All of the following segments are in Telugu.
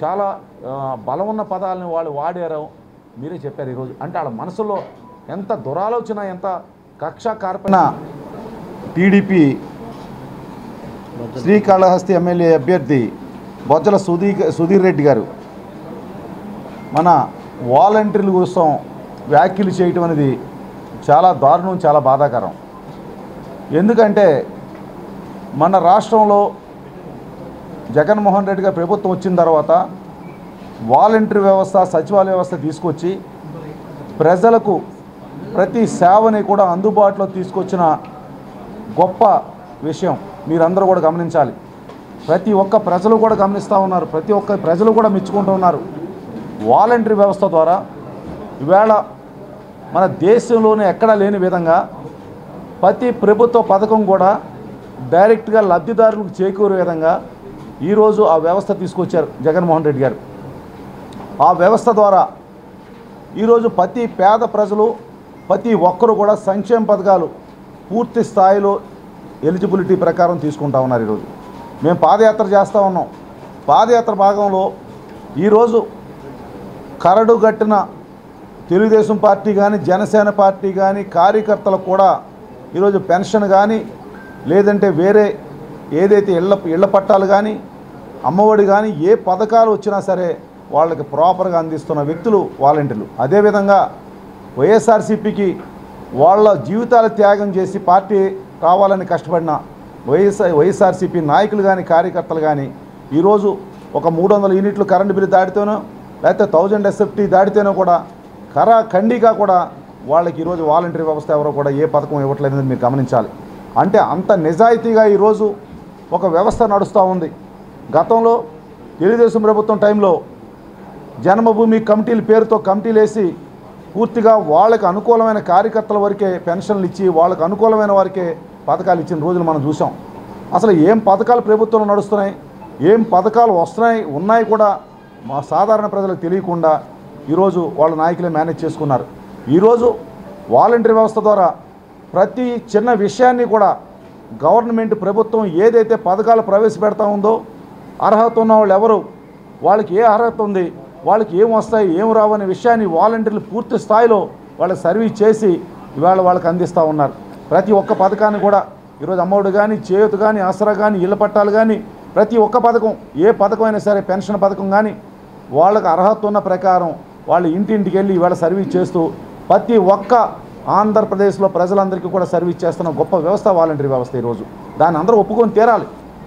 చాలా ఆ, బలం ఉన్న పదాలను వాళ్ళు వాడారు మీరే చెప్పారు ఈరోజు అంటే వాళ్ళ మనసులో ఎంత దురాలోచన ఎంత కక్ష కార్పణ టీడీపీ శ్రీకాళహస్తి ఎమ్మెల్యే అభ్యర్థి బొజ్జల సుధీ సుధీర్ రెడ్డి గారు మన వాలంటీర్ల కోసం వ్యాఖ్యలు చేయటం అనేది చాలా దారుణం చాలా బాధాకరం ఎందుకంటే మన రాష్ట్రంలో జగన్మోహన్ రెడ్డి గారి ప్రభుత్వం వచ్చిన తర్వాత వాలంటరీ వ్యవస్థ సచివాలయ వ్యవస్థ తీసుకొచ్చి ప్రజలకు ప్రతి సేవని కూడా అందుబాటులో తీసుకొచ్చిన గొప్ప విషయం మీరందరూ కూడా గమనించాలి ప్రతి ఒక్క ప్రజలు కూడా గమనిస్తూ ఉన్నారు ప్రతి ఒక్క ప్రజలు కూడా మెచ్చుకుంటూ ఉన్నారు వాలంటరీ వ్యవస్థ ద్వారా ఈవేళ మన దేశంలోనే ఎక్కడా లేని విధంగా ప్రతి ప్రభుత్వ పథకం కూడా డైరెక్ట్గా లబ్ధిదారులకు చేకూరే విధంగా ఈరోజు ఆ వ్యవస్థ తీసుకొచ్చారు జగన్మోహన్ రెడ్డి గారు ఆ వ్యవస్థ ద్వారా ఈరోజు ప్రతి పేద ప్రజలు ప్రతి ఒక్కరు కూడా సంక్షేమ పథకాలు పూర్తి స్థాయిలో ఎలిజిబిలిటీ ప్రకారం తీసుకుంటా ఉన్నారు ఈరోజు మేము పాదయాత్ర చేస్తూ ఉన్నాం పాదయాత్ర భాగంలో ఈరోజు కరడు గట్టిన తెలుగుదేశం పార్టీ కానీ జనసేన పార్టీ కానీ కార్యకర్తలకు కూడా ఈరోజు పెన్షన్ కానీ లేదంటే వేరే ఏదైతే ఇళ్ళ ఇళ్ల పట్టాలు కానీ అమ్మఒడి కానీ ఏ పథకాలు వచ్చినా సరే వాళ్ళకి ప్రాపర్గా అందిస్తున్న వ్యక్తులు వాలంటీర్లు అదేవిధంగా వైఎస్ఆర్సీపీకి వాళ్ళ జీవితాలు త్యాగం చేసి పార్టీ కావాలని కష్టపడిన వైఎస్ఆర్ వైఎస్ఆర్సీపీ నాయకులు కానీ కార్యకర్తలు కానీ ఈరోజు ఒక మూడు వందల యూనిట్లు కరెంటు బిల్లు దాటితేనో లేకపోతే థౌజండ్ ఎస్ఎఫ్టీ దాటితేనో కూడా కరా ఖండిగా కూడా వాళ్ళకి ఈరోజు వాలంటరీ వ్యవస్థ ఎవరో కూడా ఏ పథకం ఇవ్వట్లేదని మీరు గమనించాలి అంటే అంత నిజాయితీగా ఈరోజు ఒక వ్యవస్థ నడుస్తూ ఉంది గతంలో తెలుగుదేశం ప్రభుత్వం టైంలో జన్మభూమి కమిటీల పేరుతో కమిటీలు వేసి పూర్తిగా వాళ్ళకి అనుకూలమైన కార్యకర్తల వరకే పెన్షన్లు ఇచ్చి వాళ్ళకి అనుకూలమైన వారికే పథకాలు ఇచ్చిన రోజులు మనం చూసాం అసలు ఏం పథకాలు ప్రభుత్వంలో నడుస్తున్నాయి ఏం పథకాలు వస్తున్నాయి ఉన్నాయి కూడా మా సాధారణ ప్రజలకు తెలియకుండా ఈరోజు వాళ్ళ నాయకులే మేనేజ్ చేసుకున్నారు ఈరోజు వాలంటరీ వ్యవస్థ ద్వారా ప్రతి చిన్న విషయాన్ని కూడా గవర్నమెంట్ ప్రభుత్వం ఏదైతే పథకాలు ప్రవేశపెడతా ఉందో అర్హత ఉన్న వాళ్ళు ఎవరు వాళ్ళకి ఏ అర్హత ఉంది వాళ్ళకి ఏం వస్తాయి ఏం రావు అనే విషయాన్ని వాలంటీర్లు పూర్తి స్థాయిలో వాళ్ళకి సర్వీస్ చేసి ఇవాళ వాళ్ళకి అందిస్తూ ఉన్నారు ప్రతి ఒక్క పథకాన్ని కూడా ఈరోజు అమ్మఒడు కానీ చేయూత కానీ ఆసరా కానీ ఇళ్ళ పట్టాలు కానీ ప్రతి ఒక్క పథకం ఏ పథకం అయినా సరే పెన్షన్ పథకం కానీ వాళ్ళకి అర్హత ఉన్న ప్రకారం వాళ్ళు ఇంటింటికి వెళ్ళి ఇవాళ సర్వీస్ చేస్తూ ప్రతి ఒక్క ఆంధ్రప్రదేశ్లో ప్రజలందరికీ కూడా సర్వీస్ చేస్తున్న గొప్ప వ్యవస్థ వాలంటరీ వ్యవస్థ ఈరోజు దాన్ని అందరూ ఒప్పుకొని తీరాలి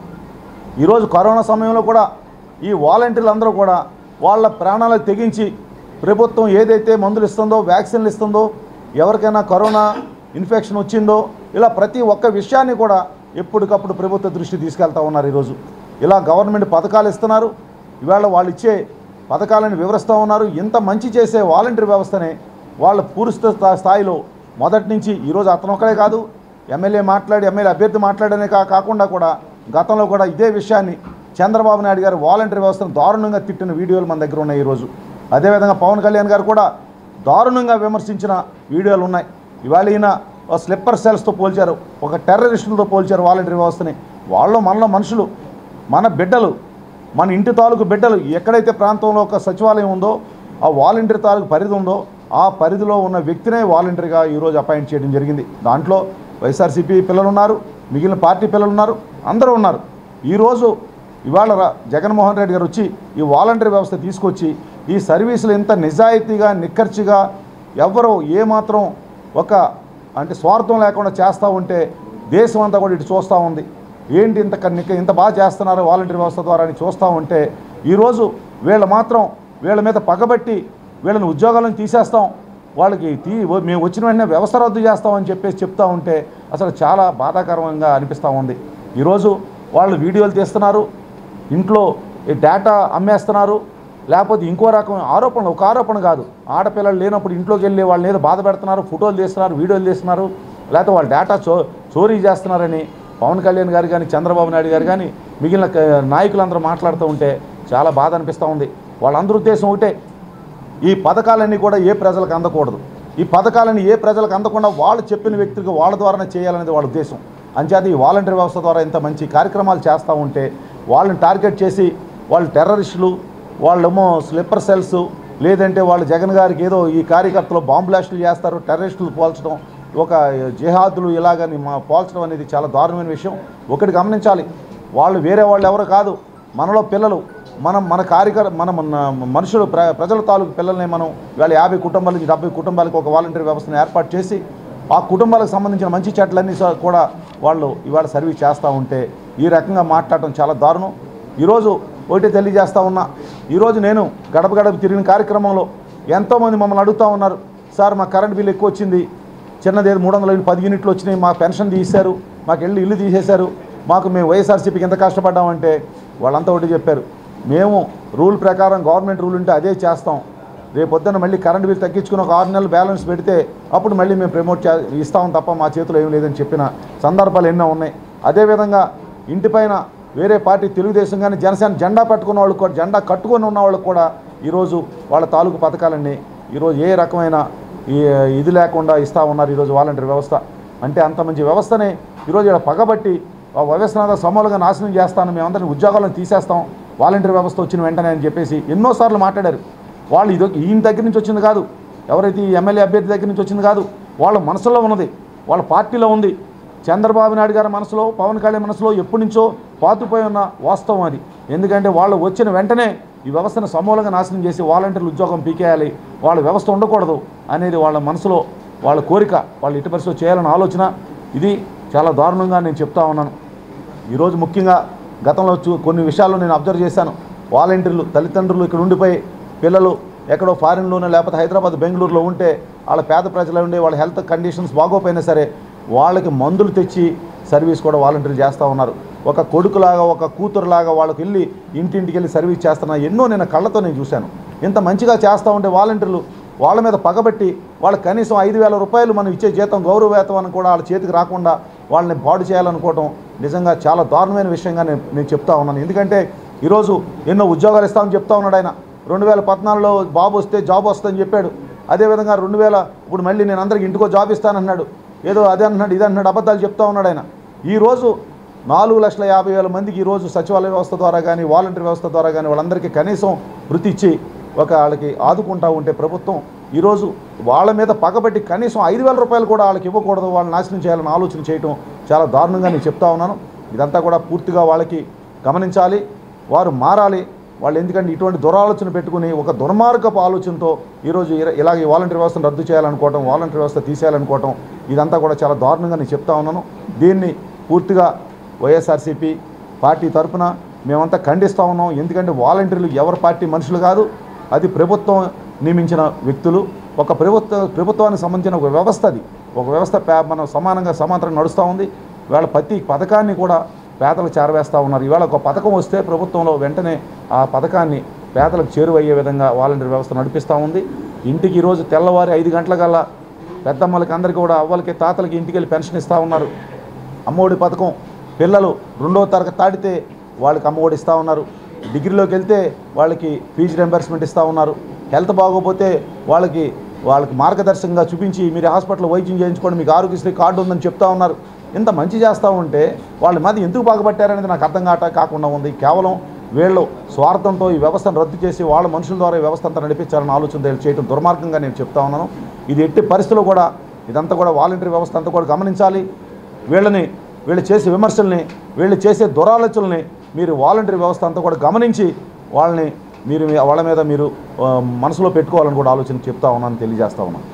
ఈరోజు కరోనా సమయంలో కూడా ఈ వాలంటీర్లు అందరూ కూడా వాళ్ళ ప్రాణాలకు తెగించి ప్రభుత్వం ఏదైతే మందులు ఇస్తుందో వ్యాక్సిన్లు ఇస్తుందో ఎవరికైనా కరోనా ఇన్ఫెక్షన్ వచ్చిందో ఇలా ప్రతి ఒక్క విషయాన్ని కూడా ఎప్పటికప్పుడు ప్రభుత్వ దృష్టి తీసుకెళ్తా ఉన్నారు ఈరోజు ఇలా గవర్నమెంట్ పథకాలు ఇస్తున్నారు ఇవాళ వాళ్ళు ఇచ్చే పథకాలను వివరిస్తూ ఉన్నారు ఇంత మంచి చేసే వాలంటీర్ వ్యవస్థనే వాళ్ళ పూర్తి స్థా- స్థాయిలో మొదటి నుంచి ఈరోజు అతను ఒకడే కాదు ఎమ్మెల్యే మాట్లాడి ఎమ్మెల్యే అభ్యర్థి మాట్లాడనే కా కాకుండా కూడా గతంలో కూడా ఇదే విషయాన్ని చంద్రబాబు నాయుడు గారు వాలంటీర్ వ్యవస్థను దారుణంగా తిట్టిన వీడియోలు మన దగ్గర ఉన్నాయి ఈరోజు అదేవిధంగా పవన్ కళ్యాణ్ గారు కూడా దారుణంగా విమర్శించిన వీడియోలు ఉన్నాయి ఇవాళ ఈయన ఓ స్లిప్పర్ సెల్స్తో పోల్చారు ఒక టెర్రరిస్టులతో పోల్చారు వాలంటీర్ వ్యవస్థని వాళ్ళు మనలో మనుషులు మన బిడ్డలు మన ఇంటి తాలూకు బిడ్డలు ఎక్కడైతే ప్రాంతంలో ఒక సచివాలయం ఉందో ఆ వాలంటీర్ తాలూకు పరిధి ఉందో ఆ పరిధిలో ఉన్న వ్యక్తినే వాలంటీర్గా ఈరోజు అపాయింట్ చేయడం జరిగింది దాంట్లో వైఎస్ఆర్సీపీ పిల్లలు ఉన్నారు మిగిలిన పార్టీ పిల్లలు ఉన్నారు అందరూ ఉన్నారు ఈరోజు ఇవాళ రా- జగన్మోహన్ రెడ్డి గారు వచ్చి ఈ వాలంటీర్ వ్యవస్థ తీసుకొచ్చి ఈ సర్వీసులు ఇంత నిజాయితీగా నిక్కర్చిగా ఎవరు ఏమాత్రం ఒక అంటే స్వార్థం లేకుండా చేస్తూ ఉంటే దేశం అంతా కూడా ఇటు చూస్తూ ఉంది ఏంటి ఇంత కన్ని- ఇంత బాగా చేస్తున్నారు వాలంటీర్ వ్యవస్థ ద్వారా అని చూస్తూ ఉంటే ఈరోజు వీళ్ళు మాత్రం వీళ్ళ మీద పగబట్టి వీళ్ళని ఉద్యోగాలను తీసేస్తాం వాళ్ళకి తీ మేము వచ్చిన వెంటనే వ్యవస్థ రద్దు చేస్తామని చెప్పేసి చెప్తా ఉంటే అసలు చాలా బాధాకరంగా అనిపిస్తూ ఉంది ఈరోజు వాళ్ళు వీడియోలు తీస్తున్నారు ఇంట్లో ఈ డేటా అమ్మేస్తున్నారు లేకపోతే ఇంకో రకం ఆరోపణలు ఒక ఆరోపణ కాదు ఆడపిల్లలు లేనప్పుడు ఇంట్లోకి వెళ్ళి వాళ్ళని ఏదో బాధ పెడుతున్నారు ఫోటోలు తీస్తున్నారు వీడియోలు తీస్తున్నారు లేకపోతే వాళ్ళ డేటా చో చోరీ చేస్తున్నారని పవన్ కళ్యాణ్ గారు కానీ చంద్రబాబు నాయుడు గారు కానీ మిగిలిన క- నాయకులందరూ మాట్లాడుతూ ఉంటే చాలా బాధ అనిపిస్తూ ఉంది వాళ్ళందరి ఉద్దేశం ఒకటే ఈ పథకాలన్నీ కూడా ఏ ప్రజలకు అందకూడదు ఈ పథకాలని ఏ ప్రజలకు అందకుండా వాళ్ళు చెప్పిన వ్యక్తులకు వాళ్ళ ద్వారానే చేయాలనేది వాళ్ళ ఉద్దేశం అంచేత ఈ వాలంటీర్ వ్యవస్థ ద్వారా ఇంత మంచి కార్యక్రమాలు చేస్తూ ఉంటే వాళ్ళని టార్గెట్ చేసి వాళ్ళు టెర్రరిస్టులు వాళ్ళేమో స్లిప్పర్ సెల్స్ లేదంటే వాళ్ళు జగన్ గారికి ఏదో ఈ కార్యకర్తలు బాంబ్ బ్లాస్టులు చేస్తారు టెర్రరిస్టులు పోల్చడం ఒక జిహాదులు ఇలాగని మా పోల్చడం అనేది చాలా దారుణమైన విషయం ఒకటి గమనించాలి వాళ్ళు వేరే వాళ్ళు ఎవరు కాదు మనలో పిల్లలు మనం మన కార్యకర్ మన మన మనుషులు ప్ర ప్రజల తాలూకు పిల్లల్ని మనం ఇవాళ యాభై కుటుంబాల నుంచి డెబ్బై కుటుంబాలకు ఒక వాలంటీర్ వ్యవస్థను ఏర్పాటు చేసి ఆ కుటుంబాలకు సంబంధించిన మంచి చెట్లన్నీ స- కూడా వాళ్ళు ఇవాళ సర్వీస్ చేస్తూ ఉంటే ఈ రకంగా మాట్లాడటం చాలా దారుణం ఈరోజు ఒకటి తెలియజేస్తా ఉన్నా ఈరోజు నేను గడప గడప తిరిగిన కార్యక్రమంలో ఎంతోమంది మమ్మల్ని అడుగుతూ ఉన్నారు సార్ మా కరెంట్ బిల్ ఎక్కువ వచ్చింది చిన్నది ఏదో మూడు వందల పది యూనిట్లు వచ్చినాయి మా పెన్షన్ తీశారు మాకు వెళ్ళి ఇల్లు తీసేశారు మాకు మేము వైఎస్ఆర్సీపీకి ఎంత కష్టపడ్డామంటే వాళ్ళంతా ఒకటి చెప్పారు మేము రూల్ ప్రకారం గవర్నమెంట్ రూల్ ఉంటే అదే చేస్తాం రేపు పొద్దున్న మళ్ళీ కరెంట్ బిల్ తగ్గించుకుని ఒక ఆరు నెలలు బ్యాలెన్స్ పెడితే అప్పుడు మళ్ళీ మేము ప్రమోట్ చే ఇస్తాం తప్ప మా చేతిలో ఏం లేదని చెప్పిన సందర్భాలు ఎన్నో ఉన్నాయి అదేవిధంగా ఇంటిపైన వేరే పార్టీ తెలుగుదేశం కానీ జనసేన జెండా పట్టుకున్న వాళ్ళు కూడా జెండా కట్టుకొని ఉన్న వాళ్ళకు కూడా ఈరోజు వాళ్ళ తాలూకు పథకాలన్నీ ఈరోజు ఏ రకమైన ఈ ఇది లేకుండా ఇస్తూ ఉన్నారు ఈరోజు వాలంటీర్ వ్యవస్థ అంటే అంత మంచి వ్యవస్థని ఈరోజు ఇక్కడ పగబట్టి ఆ వ్యవస్థను సమూలంగా నాశనం చేస్తాను మేమందరిని ఉద్యోగాలను తీసేస్తాం వాలంటీర్ వ్యవస్థ వచ్చిన వెంటనే అని చెప్పేసి ఎన్నోసార్లు మాట్లాడారు వాళ్ళు ఇది ఈయన దగ్గర నుంచి వచ్చింది కాదు ఎవరైతే ఈ ఎమ్మెల్యే అభ్యర్థి దగ్గర నుంచి వచ్చింది కాదు వాళ్ళ మనసులో ఉన్నది వాళ్ళ పార్టీలో ఉంది చంద్రబాబు నాయుడు గారి మనసులో పవన్ కళ్యాణ్ మనసులో ఎప్పటి నుంచో పాతుపోయి ఉన్న వాస్తవం అది ఎందుకంటే వాళ్ళు వచ్చిన వెంటనే ఈ వ్యవస్థను సమూలంగా నాశనం చేసి వాలంటీర్లు ఉద్యోగం పీకేయాలి వాళ్ళ వ్యవస్థ ఉండకూడదు అనేది వాళ్ళ మనసులో వాళ్ళ కోరిక వాళ్ళు ఇటు పరిస్థితి చేయాలని ఆలోచన ఇది చాలా దారుణంగా నేను చెప్తా ఉన్నాను ఈరోజు ముఖ్యంగా గతంలో చూ కొన్ని విషయాల్లో నేను అబ్జర్వ్ చేశాను వాలంటీర్లు తల్లిదండ్రులు ఇక్కడ ఉండిపోయి పిల్లలు ఎక్కడో ఫారిన్లోనే లేకపోతే హైదరాబాద్ బెంగళూరులో ఉంటే వాళ్ళ పేద ప్రజలు ఉండి వాళ్ళ హెల్త్ కండిషన్స్ బాగోపోయినా సరే వాళ్ళకి మందులు తెచ్చి సర్వీస్ కూడా వాలంటీర్లు చేస్తూ ఉన్నారు ఒక కొడుకులాగా ఒక కూతురులాగా వాళ్ళకి వెళ్ళి ఇంటింటికి వెళ్ళి సర్వీస్ చేస్తున్న ఎన్నో నేను కళ్ళతో నేను చూశాను ఇంత మంచిగా చేస్తూ ఉంటే వాలంటీర్లు వాళ్ళ మీద పగబెట్టి వాళ్ళకి కనీసం ఐదు వేల రూపాయలు మనం ఇచ్చే జీతం గౌరవ వేతనం కూడా వాళ్ళ చేతికి రాకుండా వాళ్ళని పాడు చేయాలనుకోవటం నిజంగా చాలా దారుణమైన విషయంగా నేను నేను చెప్తా ఉన్నాను ఎందుకంటే ఈరోజు ఎన్నో ఉద్యోగాలు ఇస్తామని చెప్తా ఉన్నాడు ఆయన రెండు వేల పద్నాలుగులో బాబు వస్తే జాబ్ వస్తుందని చెప్పాడు అదేవిధంగా రెండు వేల ఇప్పుడు మళ్ళీ నేను అందరికి ఇంటికో జాబ్ ఇస్తానన్నాడు ఏదో అదే అంటున్నాడు ఇది అంటున్నాడు అబద్ధాలు చెప్తా ఉన్నాడు ఆయన ఈరోజు నాలుగు లక్షల యాభై వేల మందికి ఈరోజు సచివాలయ వ్యవస్థ ద్వారా కానీ వాలంటీర్ వ్యవస్థ ద్వారా కానీ వాళ్ళందరికీ కనీసం వృత్తి ఇచ్చి ఒక వాళ్ళకి ఆదుకుంటా ఉంటే ప్రభుత్వం ఈరోజు వాళ్ళ మీద పగబెట్టి కనీసం ఐదు వేల రూపాయలు కూడా వాళ్ళకి ఇవ్వకూడదు వాళ్ళని నాశనం చేయాలని ఆలోచన చేయటం చాలా దారుణంగా నేను చెప్తా ఉన్నాను ఇదంతా కూడా పూర్తిగా వాళ్ళకి గమనించాలి వారు మారాలి వాళ్ళు ఎందుకంటే ఇటువంటి దురాలోచన పెట్టుకుని ఒక దుర్మార్గపు ఆలోచనతో ఈరోజు ఇర- ఇలాగ ఈ వాలంటీర్ వ్యవస్థను రద్దు చేయాలనుకోవటం వాలంటీర్ వ్యవస్థ తీసేయాలనుకోవటం ఇదంతా కూడా చాలా దారుణంగా నేను చెప్తా ఉన్నాను దీన్ని పూర్తిగా వైఎస్ఆర్సీపీ పార్టీ తరఫున మేమంతా ఖండిస్తూ ఉన్నాం ఎందుకంటే వాలంటీర్లు ఎవరి పార్టీ మనుషులు కాదు అది ప్రభుత్వం నియమించిన వ్యక్తులు ఒక ప్రభుత్వ ప్రభుత్వానికి సంబంధించిన ఒక వ్యవస్థ అది ఒక వ్యవస్థ పే- మనం సమానంగా సమాంతరంగా నడుస్తూ ఉంది వాళ్ళ ప్రతి పథకాన్ని కూడా పేదలకు చేరవేస్తూ ఉన్నారు ఇవాళ ఒక పథకం వస్తే ప్రభుత్వంలో వెంటనే ఆ పథకాన్ని పేదలకు చేరువయ్యే విధంగా వాలంటీర్ వ్యవస్థ నడిపిస్తూ ఉంది ఇంటికి ఈరోజు తెల్లవారి ఐదు గంటలకల్లా పెద్దమ్మలకి అందరికీ కూడా అవ్వలకి తాతలకి ఇంటికి వెళ్ళి పెన్షన్ ఇస్తూ ఉన్నారు అమ్మఒడి పథకం పిల్లలు రెండో తరగతి దాటితే వాళ్ళకి అమ్మఒడి ఇస్తూ ఉన్నారు డిగ్రీలోకి వెళ్తే వాళ్ళకి ఫీజు రెంబర్స్మెంట్ ఇస్తూ ఉన్నారు హెల్త్ బాగోపోతే వాళ్ళకి వాళ్ళకి మార్గదర్శకంగా చూపించి మీరు హాస్పిటల్ వైద్యం చేయించుకోండి మీకు ఆరోగ్యశ్రీ కార్డు ఉందని చెప్తా ఉన్నారు ఇంత మంచి చేస్తూ ఉంటే వాళ్ళ మీద ఎందుకు బాగుపట్టారనేది నాకు అర్థం కాట కాకుండా ఉంది కేవలం వీళ్ళు స్వార్థంతో ఈ వ్యవస్థను రద్దు చేసి వాళ్ళ మనుషుల ద్వారా ఈ వ్యవస్థ అంతా నడిపించాలని ఆలోచన వీళ్ళు చేయడం దుర్మార్గంగా నేను చెప్తా ఉన్నాను ఇది ఎట్టి పరిస్థితుల్లో కూడా ఇదంతా కూడా వాలంటీర్ వ్యవస్థ అంతా కూడా గమనించాలి వీళ్ళని వీళ్ళు చేసే విమర్శల్ని వీళ్ళు చేసే దురాలోచనల్ని మీరు వాలంటీర్ వ్యవస్థ అంతా కూడా గమనించి వాళ్ళని మీరు మీ- వాళ్ళ మీద మీరు ఆ, మనసులో పెట్టుకోవాలని కూడా ఆలోచన చెప్తా ఉన్నాను తెలియజేస్తా ఉన్నాను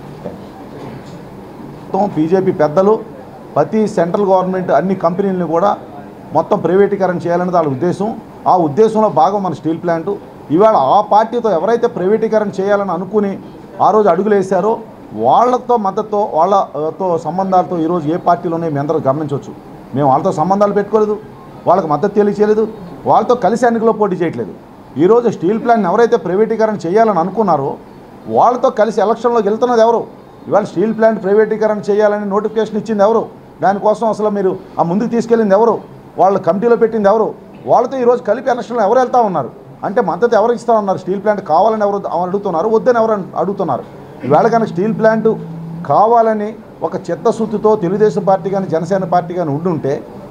మొత్తం బీజేపీ పెద్దలు ప్రతి సెంట్రల్ గవర్నమెంట్ అన్ని కంపెనీలను కూడా మొత్తం ప్రైవేటీకరణ చేయాలనేది వాళ్ళ ఉద్దేశం ఆ ఉద్దేశంలో భాగం మన స్టీల్ ప్లాంటు ఇవాళ ఆ పార్టీతో ఎవరైతే ప్రైవేటీకరణ చేయాలని అనుకుని ఆ రోజు అడుగులు వేశారో వాళ్ళతో మద్దతుతో వాళ్ళతో సంబంధాలతో ఈరోజు ఏ పార్టీలోనే మీ అందరూ గమనించవచ్చు మేము వాళ్ళతో సంబంధాలు పెట్టుకోలేదు వాళ్ళకి మద్దతు తెలియచేయలేదు వాళ్ళతో కలిసి ఎన్నికలో పోటీ చేయట్లేదు ఈరోజు స్టీల్ ప్లాంట్ ఎవరైతే ప్రైవేటీకరణ చేయాలని అనుకున్నారో వాళ్ళతో కలిసి ఎలక్షన్లోకి వెళ్తున్నది ఎవరు ఇవాళ స్టీల్ ప్లాంట్ ప్రైవేటీకరణ చేయాలని నోటిఫికేషన్ ఇచ్చింది ఎవరు దానికోసం అసలు మీరు ఆ ముందుకు తీసుకెళ్ళింది ఎవరు వాళ్ళ కమిటీలో పెట్టింది ఎవరు వాళ్ళతో ఈరోజు కలిపి ఎలక్షన్లో ఎవరు వెళ్తా ఉన్నారు అంటే మద్దతు ఎవరు ఇస్తా ఉన్నారు స్టీల్ ప్లాంట్ కావాలని ఎవరు అడుగుతున్నారు వద్దని ఎవరు అడుగుతున్నారు ఈవేళ కనుక స్టీల్ ప్లాంట్ కావాలని ఒక చిత్తశుద్ధితో తెలుగుదేశం పార్టీ కానీ జనసేన పార్టీ కానీ ఉండుంటే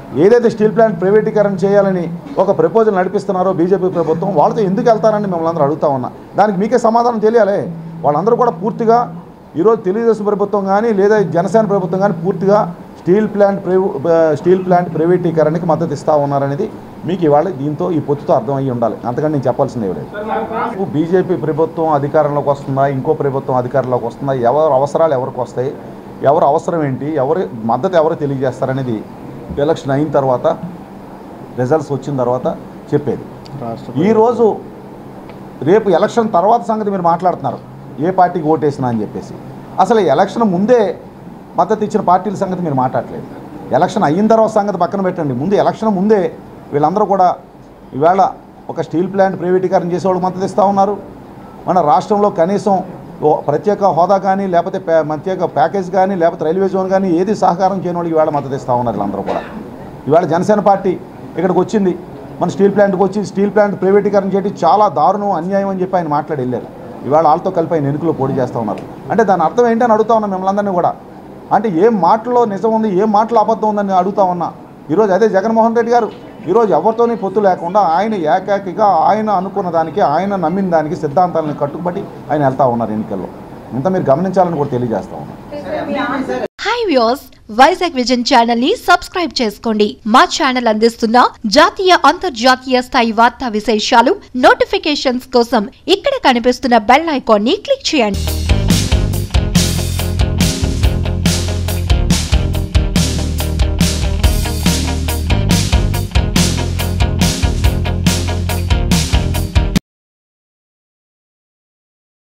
ఏదైతే స్టీల్ ప్లాంట్ ప్రైవేటీకరణ చేయాలని ఒక ప్రపోజల్ నడిపిస్తున్నారో బీజేపీ ప్రభుత్వం వాళ్ళతో ఎందుకు వెళ్తారని మిమ్మల్ని అందరూ అడుగుతా ఉన్నా దానికి మీకే సమాధానం తెలియాలి వాళ్ళందరూ కూడా పూర్తిగా ఈరోజు తెలుగుదేశం ప్రభుత్వం కానీ లేదా జనసేన ప్రభుత్వం కానీ పూర్తిగా స్టీల్ ప్లాంట్ ప్రైవ్ స్టీల్ ప్లాంట్ ప్రైవేటీకరణకి మద్దతు ఇస్తూ ఉన్నారనేది మీకు ఇవాళ దీంతో ఈ పొత్తుతో అర్థమయ్యి ఉండాలి అంతకంటే నేను చెప్పాల్సింది లేదు బీజేపీ ప్రభుత్వం అధికారంలోకి వస్తుందా ఇంకో ప్రభుత్వం అధికారంలోకి వస్తుందా ఎవరు అవసరాలు ఎవరికి వస్తాయి ఎవరు అవసరం ఏంటి ఎవరు మద్దతు ఎవరు తెలియజేస్తారనేది ఎలక్షన్ అయిన తర్వాత రిజల్ట్స్ వచ్చిన తర్వాత చెప్పేది ఈరోజు రేపు ఎలక్షన్ తర్వాత సంగతి మీరు మాట్లాడుతున్నారు ఏ పార్టీకి ఓటేసినా అని చెప్పేసి అసలు ఎలక్షన్ ముందే మద్దతు ఇచ్చిన పార్టీల సంగతి మీరు మాట్లాడలేదు ఎలక్షన్ అయిన తర్వాత సంగతి పక్కన పెట్టండి ముందు ఎలక్షన్ ముందే వీళ్ళందరూ కూడా ఈవేళ ఒక స్టీల్ ప్లాంట్ ప్రైవేటీకరణ చేసేవాళ్ళు మద్దతు ఇస్తూ ఉన్నారు మన రాష్ట్రంలో కనీసం ఓ ప్రత్యేక హోదా కానీ లేకపోతే ప్యా- ప్రత్యేక ప్యాకేజ్ కానీ లేకపోతే రైల్వే జోన్ కానీ ఏది సహకారం చేయని వాళ్ళకి ఈవేళ మద్దతు ఇస్తూ ఉన్నారు వీళ్ళందరూ కూడా ఇవాళ జనసేన పార్టీ ఇక్కడికి వచ్చింది మన స్టీల్ ప్లాంట్కి వచ్చి స్టీల్ ప్లాంట్ ప్రైవేటీకరణ చేయడం చాలా దారుణం అన్యాయం అని చెప్పి ఆయన మాట్లాడి వెళ్ళారు ఇవాళ వాళ్ళతో కలిపి ఆయన ఎన్నికలో పోటీ చేస్తూ ఉన్నారు అంటే దాని అర్థం ఏంటని అడుగుతా ఉన్నాం మిమ్మల్ని అందరినీ కూడా అంటే ఏ మాటలో నిజం ఉంది ఏ మాటలో అబద్ధం ఉందని అడుగుతా ఉన్నా ఈరోజు అదే జగన్మోహన్ రెడ్డి గారు ఈరోజు ఎవరితోని పొత్తు లేకుండా ఆయన ఏకాకిగా ఆయన అనుకున్న దానికి ఆయన నమ్మిన దానికి సిద్ధాంతాలను కట్టుబడి ఆయన వెళ్తా ఉన్నారు ఎన్నికల్లో ఇంత మీరు గమనించాలని కూడా తెలియజేస్తా ఉన్నాను hi views Vizag vision channel ని సబ్స్క్రైబ్ చేసుకోండి మా ఛానల్ అందిస్తున్న జాతీయ అంతర్జాతీయ స్థాయి వార్తా విశేషాలు నోటిఫికేషన్స్ కోసం ఇక్కడ కనిపిస్తున్న బెల్ ఐకాన్ ని క్లిక్ చేయండి